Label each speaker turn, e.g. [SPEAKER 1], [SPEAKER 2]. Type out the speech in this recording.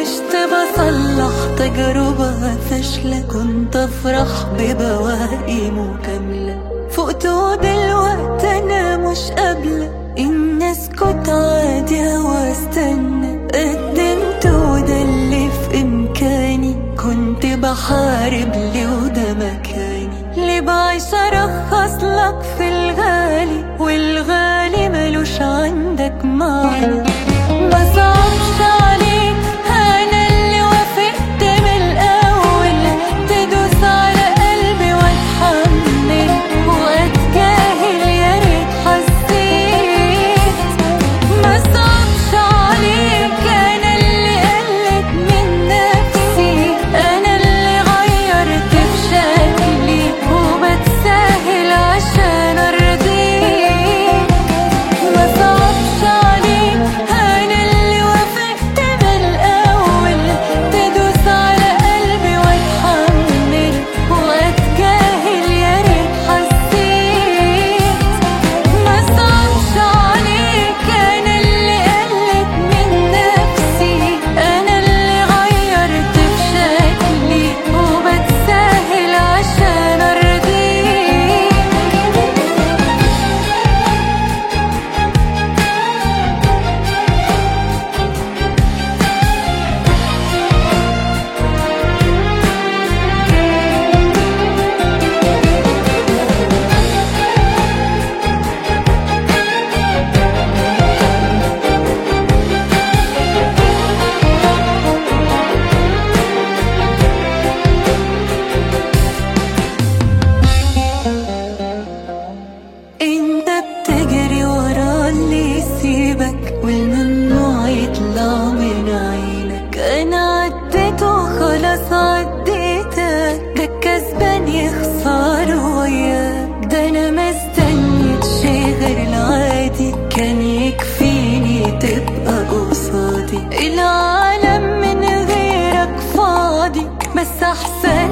[SPEAKER 1] عشت بصلح تجربة فاشلة كنت افرح ببواقي مكملة فقت ودلوقت انا مش قابلة ان اسكت عادي واستنى قدمت وده اللي في امكاني كنت بحارب لي وده مكاني ليه بعيش ارخص لك في الغالي والغالي ملوش عندك معنى ما صعبش عليك انا اللي وافقت من الاول تدوس على قلبي واتحمل واتجاهل يا ريت حسيت ما صعبش عليك انا اللي قلت من نفسي انا اللي غيرت في شكلي وبتساهل عشان ارضيك ما صعبش عليك انا اللي وافقت من الاول تدوس على قلبي واتحمل واتجاهل يا ريت حسيت ما صعبش عليك انا اللي قلت من نفسي انا اللي غيرت في شكلي وبتساهل عشان ارضيك انت بتجري ورا اللي يسيبك والممنوع يطلع من عينك انا عديت وخلاص عديتك ده الكسبان يخسر وياك ده انا ما استنيتش غير العادي كان يكفيني تبقى قصادي العالم من غيرك فاضي بس احسن